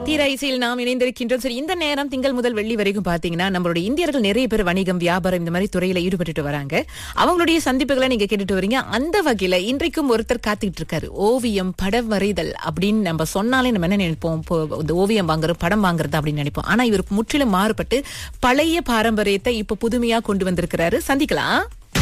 தீர இசையில் நாம் இணைந்திருக்கின்றோம் சரி இந்த நேரம் திங்கள் முதல் வெள்ளி வரைக்கும் பாத்தீங்கன்னா நம்மளுடைய இந்தியர்கள் நிறைய பேர் வணிகம் வியாபாரம் இந்த மாதிரி துறையில ஈடுபட்டுட்டு வராங்க அவங்களுடைய சந்திப்புகளை நீங்க கேட்டுட்டு வரீங்க அந்த வகையில இன்றைக்கும் ஒருத்தர் காத்துக்கிட்டு இருக்காரு ஓவியம் படம் வரைதல் அப்படின்னு நம்ம சொன்னாலே நம்ம என்ன நினைப்போம் இப்போ இந்த ஓவியம் வாங்குறது படம் வாங்குறது அப்படின்னு நினைப்போம் ஆனா இவர் முற்றிலும் மாறுபட்டு பழைய பாரம்பரியத்தை இப்ப புதுமையா கொண்டு வந்திருக்கிறாரு சந்திக்கலாம்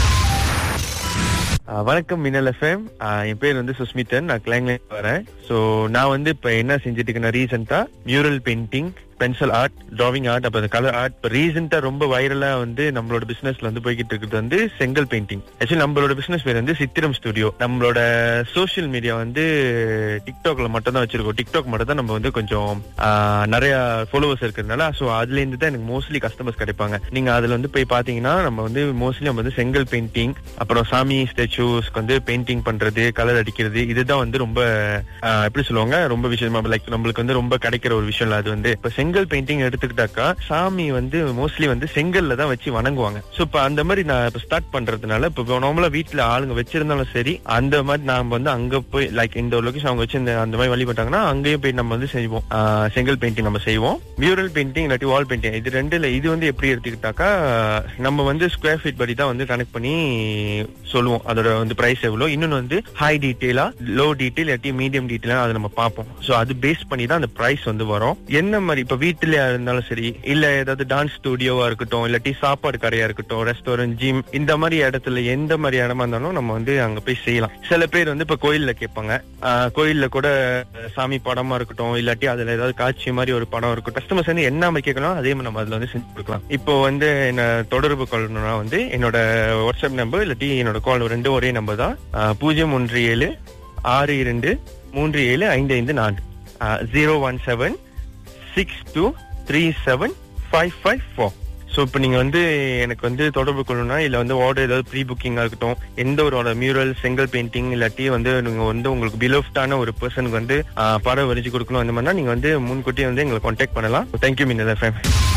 ஆ, வணக்கம் மின்னல் எஃப்எம் என் பேர் வந்து சுஸ்மிதன் நான் கிளைங்ல வரேன் ஸோ நான் வந்து இப்போ என்ன செஞ்சுட்டு இருக்கேன் ரீசெண்டா mural painting pencil art drawing art அப்புறம் கலர் ஆர்ட் இப்போ ரீசெண்டா ரொம்ப வைரலா வந்து நம்மளோட பிசினஸ்ல வந்து போய்கிட்டு இருக்கிறது வந்து செங்கல் பெயிண்டிங் ஆக்சுவலி நம்மளோட பிசினஸ் பேர் வந்து சித்திரம் ஸ்டுடியோ நம்மளோட சோஷியல் மீடியா வந்து டிக்டாக்ல மட்டும் தான் வச்சிருக்கோம் டிக்டாக் மட்டும் தான் நம்ம வந்து கொஞ்சம் ஆ, நிறைய ஃபாலோவர்ஸ் இருக்கிறதுனால ஸோ அதுல இருந்து தான் எனக்கு மோஸ்ட்லி கஸ்டமர்ஸ் கிடைப்பாங்க நீங்க அதுல வந்து போய் பாத்தீங்கன்னா நம்ம வந்து மோஸ்ட்லி நம்ம வந்து செங்கல் பெயிண்டிங் அப்புறம் சாமி ஸ்டாச்சூஸ்க்கு வந்து பெயிண்டிங் பண்றது கலர் அடிக்கிறது இதுதான் வந்து ரொம்ப ஆ, எப்படி சொல்லுவாங்க ரொம்ப விஷயமா லைக் நம்மளுக்கு வந்து ரொம்ப கிடைக்கிற ஒரு விஷயம் இல்ல அது வந்து இப்ப செங்கல் பெயிண்டிங் எடுத்துக்கிட்டாக்கா சாமி வந்து மோஸ்ட்லி வந்து செங்கல்ல தான் வச்சு வணங்குவாங்க சோ இப்ப அந்த மாதிரி நான் இப்ப ஸ்டார்ட் பண்றதுனால இப்ப நார்மலா வீட்ல ஆளுங்க வச்சிருந்தாலும் சரி அந்த மாதிரி நாம வந்து அங்க போய் லைக் இந்த ஒரு லொகேஷன் அவங்க வச்சு இந்த அந்த மாதிரி வழிபட்டாங்கன்னா அங்கேயும் போய் நம்ம வந்து செய்வோம் ஆ, செங்கல் பெயிண்டிங் நம்ம செய்வோம் மியூரல் பெயிண்டிங் இல்லாட்டி வால் பெயிண்டிங் இது ரெண்டுல இது வந்து எப்படி எடுத்துக்கிட்டாக்கா நம்ம வந்து ஸ்கொயர் ஃபீட் படி தான் வந்து கனெக்ட் பண்ணி சொல்லுவோம் அதோட வந்து பிரைஸ் எவ்வளவு இன்னொன்னு வந்து ஹை டீட்டெயிலா லோ டீட்டெயில் இல்லாட்டி மீடியம் டீட்டெயிலா அதை நம்ம பார்ப்போம் சோ அது பேஸ் பண்ணி தான் அந்த பிரைஸ் வந்து வரும் என்ன மாதிரி இப்ப வீட்டுல இருந்தாலும் சரி இல்ல ஏதாவது டான்ஸ் ஸ்டுடியோவா இருக்கட்டும் இல்லாட்டி சாப்பாடு கடையா இருக்கட்டும் ரெஸ்டாரண்ட் ஜிம் இந்த மாதிரி இடத்துல எந்த மாதிரி இடமா இருந்தாலும் நம்ம வந்து அங்க போய் செய்யலாம் சில பேர் வந்து இப்ப கோயில்ல கேட்பாங்க ஆஹ் கோயில்ல கூட சாமி படமா இருக்கட்டும் இல்லாட்டி அதுல ஏதாவது காட்சி மாதிரி ஒரு படம் இருக்கும் கஸ்டமர்ஸ் வந்து என்ன மாதிரி கேட்கலாம் அதே மாதிரி நம்ம அதுல வந்து செஞ்சு கொடுக்கலாம் இப்போ வந்து என்ன தொடர்பு கொள்ளணும்னா வந்து என்னோட வாட்ஸ்அப் நம்பர் இல்லாட்டி என்னோட கால் ரெண்டும் ஒரே நம்பர் தான் ஆஹ் பூஜ்ஜியம் ஒன்று ஏழு ஆறு இரண்டு மூன்று ஏழு ஐந்து ஐந்து நான்கு zero one seven six two three seven five five four so இப்போ நீங்கள் வந்து எனக்கு வந்து தொடர்பு கொள்ளணும்னா இல்லை வந்து ஆர்டர் ஏதாவது ப்ரீ புக்கிங்காக இருக்கட்டும் எந்த ஒரு மியூரல் செங்கல் பெயிண்டிங் இல்லாட்டி வந்து நீங்கள் வந்து உங்களுக்கு பிலோஃப்டான ஒரு பர்சனுக்கு வந்து ஆஹ், படம் வரைச்சு கொடுக்கணும் அந்த மாதிரினா நீங்கள் வந்து முன்கூட்டியே வந்து எங்களை காண்டாக்ட் பண்ணலாம் தேங்க்யூ மின்னல் எஃப்எம்